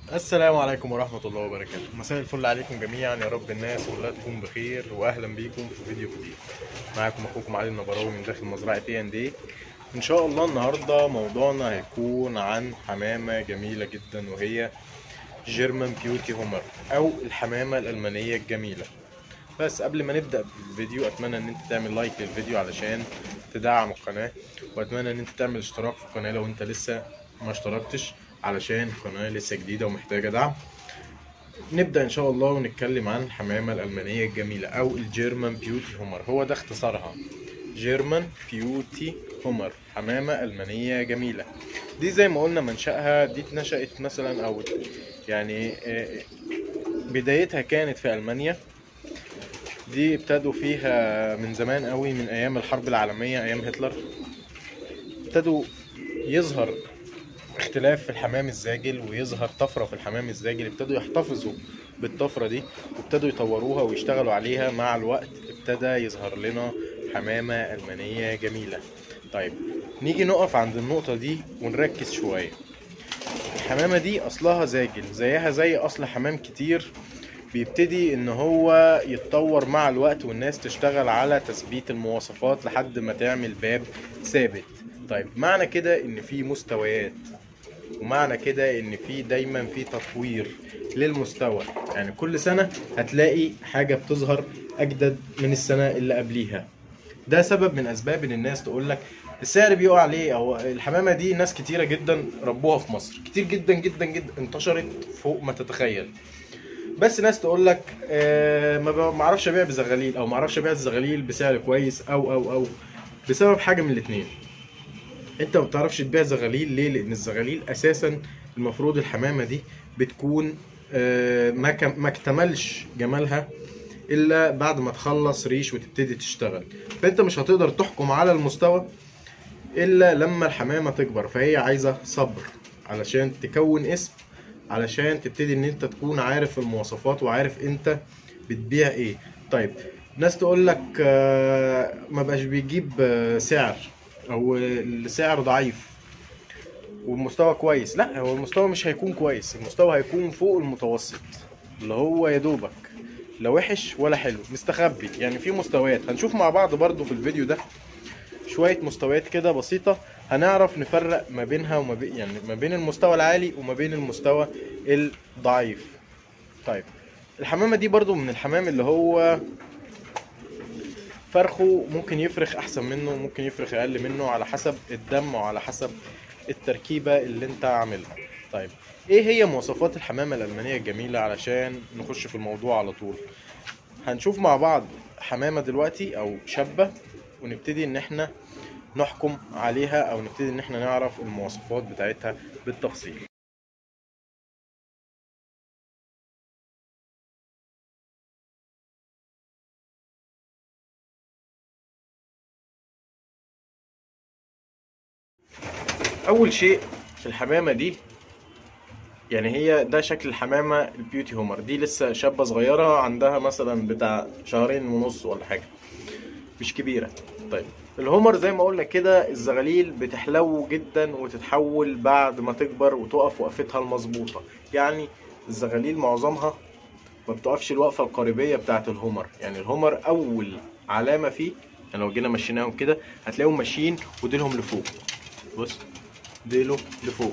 السلام عليكم ورحمة الله وبركاته مساء الفل عليكم جميعا يا رب الناس كلها تكون بخير واهلا بيكم في فيديو جديد معاكم اخوكم علي النبراوي من داخل مزرعة اي ان دي ان شاء الله النهاردة موضوعنا هيكون عن حمامة جميلة جدا وهي جيرمان بيوتي هومر او الحمامة الالمانية الجميلة بس قبل ما نبدأ بالفيديو اتمنى ان انت تعمل لايك للفيديو علشان تدعم القناة واتمنى ان انت تعمل اشتراك في القناة لو انت لسه ما اشتركتش علشان القناة لسه جديدة ومحتاجة دعم نبدأ إن شاء الله ونتكلم عن الحمامة الألمانية الجميلة أو الجيرمان بيوتي هومر هو ده اختصارها جيرمان بيوتي هومر حمامة ألمانية جميلة دي زي ما قلنا منشأها دي اتنشأت مثلا أو يعني آه، بدايتها كانت في ألمانيا دي ابتدوا فيها من زمان قوي من أيام الحرب العالمية أيام هتلر ابتدوا يظهر اختلاف في الحمام الزاجل ويظهر طفرة في الحمام الزاجل ابتدوا يحتفظوا بالطفرة دي وابتدوا يطوروها ويشتغلوا عليها مع الوقت ابتدى يظهر لنا حمامة ألمانية جميلة طيب نيجي نقف عند النقطة دي ونركز شوية الحمامة دي أصلها زاجل زيها زي أصل حمام كتير بيبتدي ان هو يتطور مع الوقت والناس تشتغل على تثبيت المواصفات لحد ما تعمل باب ثابت طيب معنى كده ان في مستويات ومعنى كده ان في دايما في تطوير للمستوى يعني كل سنة هتلاقي حاجة بتظهر اجدد من السنة اللي قبليها ده سبب من اسباب ان الناس تقول لك السعر بيقع ليه او الحمامة دي ناس كتيرة جدا ربوها في مصر كتير جدا جدا جدا انتشرت فوق ما تتخيل بس ناس تقول لك آه ما ب- ما اعرفش ابيع بزغاليل او ما اعرفش ابيع الزغاليل بسعر كويس او او او بسبب حاجه من الاثنين انت ما بتعرفش تبيع زغاليل ليه لان الزغاليل اساسا المفروض الحمامه دي بتكون آه ما كم- ما اكتملش جمالها الا بعد ما تخلص ريش وتبتدي تشتغل فانت مش هتقدر تحكم على المستوى الا لما الحمامه تكبر فهي عايزه صبر علشان تكون اسم علشان تبتدي ان انت تكون عارف المواصفات وعارف انت بتبيع ايه طيب ناس تقول لك آه، ما بقاش بيجيب آه، سعر او السعر ضعيف والمستوى كويس لا هو المستوى مش هيكون كويس المستوى هيكون فوق المتوسط اللي هو يا دوبك لا وحش ولا حلو مستخبي يعني في مستويات هنشوف مع بعض برضو في الفيديو ده شوية مستويات كده بسيطة هنعرف نفرق ما بينها وما بين يعني ما بين المستوى العالي وما بين المستوى الضعيف طيب الحمامة دي برضو من الحمام اللي هو فرخه ممكن يفرخ احسن منه ممكن يفرخ اقل منه على حسب الدم وعلى حسب التركيبة اللي انت عاملها طيب ايه هي مواصفات الحمامة الألمانية الجميلة علشان نخش في الموضوع على طول هنشوف مع بعض حمامة دلوقتي او شابة ونبتدي ان احنا نحكم عليها او نبتدي ان احنا نعرف المواصفات بتاعتها بالتفصيل اول شيء في الحمامه دي يعني هي ده شكل الحمامه البيوتي هومر دي لسه شابه صغيره عندها مثلا بتاع شهرين ونص ولا حاجه مش كبيره طيب الهومر زي ما قلنا كده الزغاليل بتحلو جدا وتتحول بعد ما تكبر وتقف وقفتها المظبوطه يعني الزغاليل معظمها ما بتقفش الوقفه القاربيه بتاعه الهومر يعني الهومر اول علامه فيه يعني لو جينا مشيناهم كده هتلاقيهم ماشيين وديلهم لفوق بص ديله لفوق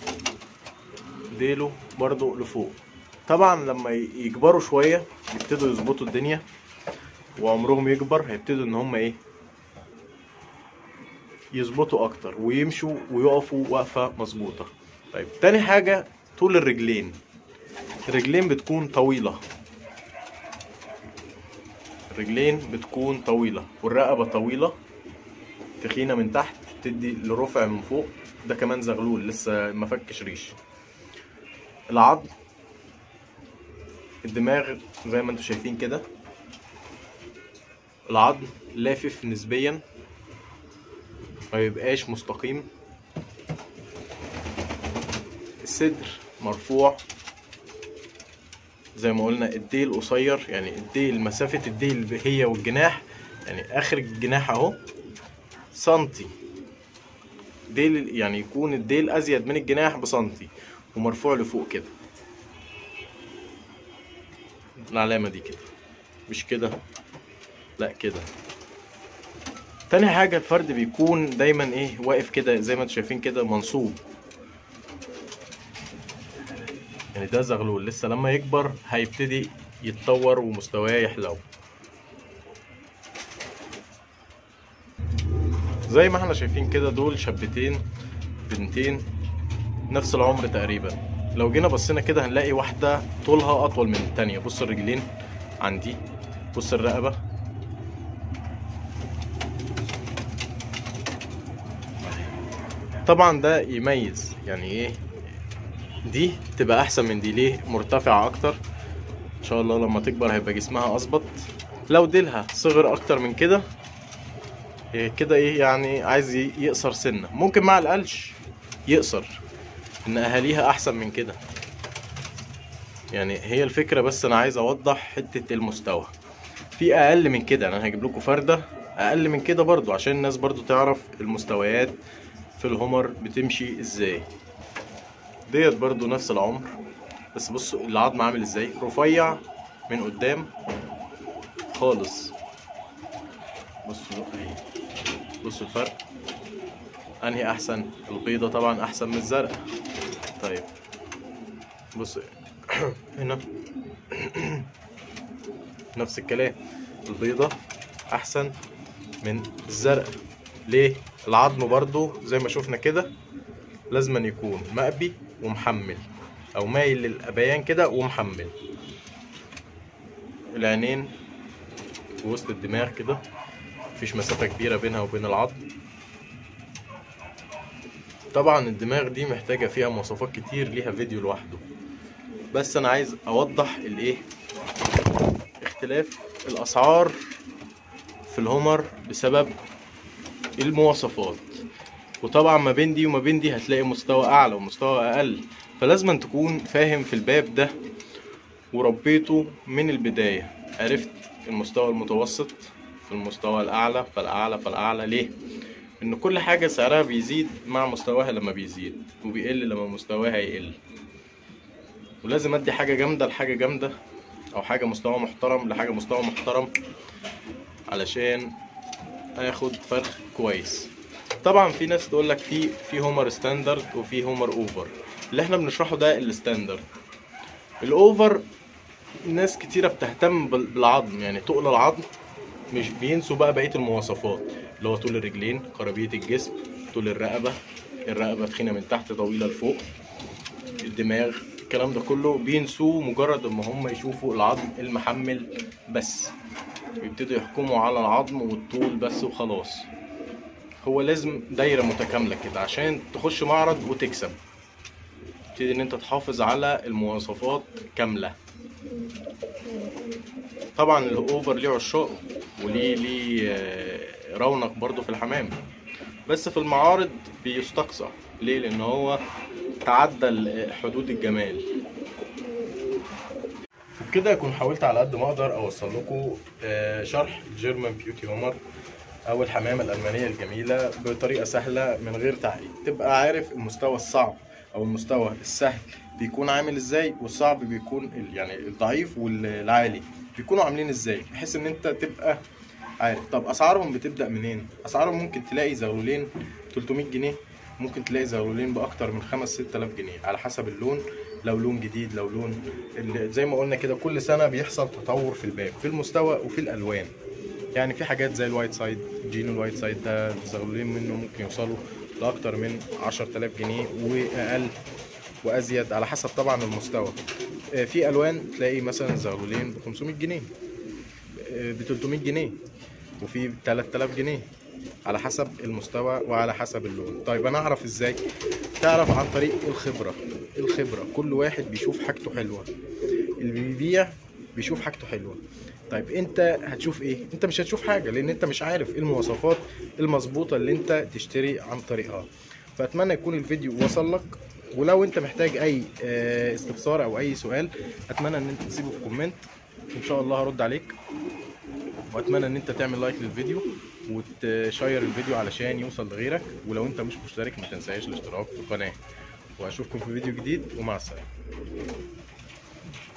ديله برضو لفوق طبعا لما ي- يكبروا شويه يبتدوا يظبطوا الدنيا وعمرهم يكبر هيبتدوا ان هم ايه يظبطوا اكتر ويمشوا ويقفوا وقفه مظبوطه طيب تاني حاجه طول الرجلين الرجلين بتكون طويله الرجلين بتكون طويله والرقبه طويله تخينه من تحت تدي لرفع من فوق ده كمان زغلول لسه ما فكش ريش العظم الدماغ زي ما انتم شايفين كده العظم لافف نسبيا ما يبقاش مستقيم الصدر مرفوع زي ما قلنا الديل قصير يعني الديل مسافة الديل هي والجناح يعني اخر الجناح اهو سنتي ديل يعني يكون الديل ازيد من الجناح بسنتي ومرفوع لفوق كده العلامة دي كده مش كده لا كده تاني حاجة الفرد بيكون دايما ايه واقف كده زي ما انتم شايفين كده منصوب يعني ده زغلول لسه لما يكبر هيبتدي يتطور ومستواه يحلو زي ما احنا شايفين كده دول شابتين بنتين نفس العمر تقريبا لو جينا بصينا كده هنلاقي واحدة طولها أطول من التانية بص الرجلين عندي بص الرقبة طبعا ده يميز يعني ايه دي تبقى احسن من دي ليه مرتفعة اكتر ان شاء الله لما تكبر هيبقى جسمها اظبط لو ديلها صغر اكتر من كده إيه كده ايه يعني عايز ي- يقصر سنة ممكن مع القلش يقصر ان اهاليها احسن من كده يعني هي الفكرة بس انا عايز اوضح حتة المستوى في اقل من كده انا هجيب لكم فردة اقل من كده برضو عشان الناس برضو تعرف المستويات في الهمر بتمشي ازاي ديت برضو نفس العمر بس بصوا العظم عامل ازاي رفيع من قدام خالص بصوا اهي بصوا الفرق انهي احسن البيضة طبعا احسن من الزرقاء طيب بص هنا نفس الكلام البيضة احسن من الزرقاء ليه العظم برضو زي ما شفنا كده لازم يكون مقبي ومحمل او مايل للابيان كده ومحمل العينين وسط الدماغ كده مفيش مسافة كبيرة بينها وبين العظم طبعا الدماغ دي محتاجة فيها مواصفات كتير ليها فيديو لوحده بس انا عايز اوضح الايه اختلاف الاسعار في الهومر بسبب المواصفات وطبعا ما بين دي وما بين دي هتلاقي مستوى اعلى ومستوى اقل فلازم أن تكون فاهم في الباب ده وربيته من البداية عرفت المستوى المتوسط في المستوى الاعلى فالاعلى فالاعلى ليه ان كل حاجة سعرها بيزيد مع مستواها لما بيزيد وبيقل لما مستواها يقل ولازم ادي حاجة جامدة لحاجة جامدة او حاجة مستوى محترم لحاجة مستوى محترم علشان اخد فرق كويس طبعا في ناس تقول لك في في هومر ستاندرد وفي هومر اوفر اللي احنا بنشرحه ده الستاندرد الاوفر ناس كتيرة بتهتم بال- بالعظم يعني تقل العظم مش بينسوا بقى بقية المواصفات اللي هو طول الرجلين قرابية الجسم طول الرقبة الرقبة تخينة من تحت طويلة لفوق الدماغ الكلام ده كله بينسوه مجرد اما هم يشوفوا العظم المحمل بس بيبتدوا يحكموا على العظم والطول بس وخلاص هو لازم دايرة متكاملة كده عشان تخش معرض وتكسب تبتدي ان انت تحافظ على المواصفات كاملة طبعا الاوفر ليه عشاق وليه ليه آه، رونق برضه في الحمام بس في المعارض بيستقصى ليه لان هو تعدى ال- حدود الجمال وبكده اكون حاولت على قد ما اقدر اوصل لكم آه، شرح الجيرمان بيوتي هومر او الحمامه الالمانيه الجميله بطريقه سهله من غير تعقيد تبقى عارف المستوى الصعب او المستوى السهل بيكون عامل ازاي والصعب بيكون ال- يعني الضعيف والعالي بيكونوا عاملين ازاي بحيث ان انت تبقى عارف طب اسعارهم بتبدا منين اسعارهم ممكن تلاقي زغلولين 300 جنيه ممكن تلاقي زغلولين باكتر من 5 6000 جنيه على حسب اللون لو لون جديد لو لون ال- زي ما قلنا كده كل سنه بيحصل تطور في الباب في المستوى وفي الالوان يعني في حاجات زي الوايت سايد جينو الوايت سايد ده الزغلولين منه ممكن يوصلوا لاكتر من 10000 جنيه واقل وازيد على حسب طبعا المستوى آه، في الوان تلاقي مثلا زغلولين ب 500 جنيه ب 300 جنيه وفي ب 3000 جنيه على حسب المستوى وعلى حسب اللون طيب انا اعرف ازاي تعرف عن طريق الخبره الخبره كل واحد بيشوف حاجته حلوه اللي بيبيع بيشوف حاجته حلوه طيب انت هتشوف ايه انت مش هتشوف حاجه لان انت مش عارف ايه المواصفات المظبوطه اللي انت تشتري عن طريقها فاتمنى يكون الفيديو وصل لك ولو انت محتاج اي آه، استفسار او اي سؤال اتمنى ان انت تسيبه في كومنت ان شاء الله هرد عليك واتمنى ان انت تعمل لايك للفيديو وتشير الفيديو علشان يوصل لغيرك ولو انت مش مشترك ما تنساش الاشتراك في القناه واشوفكم في فيديو جديد ومع السلامه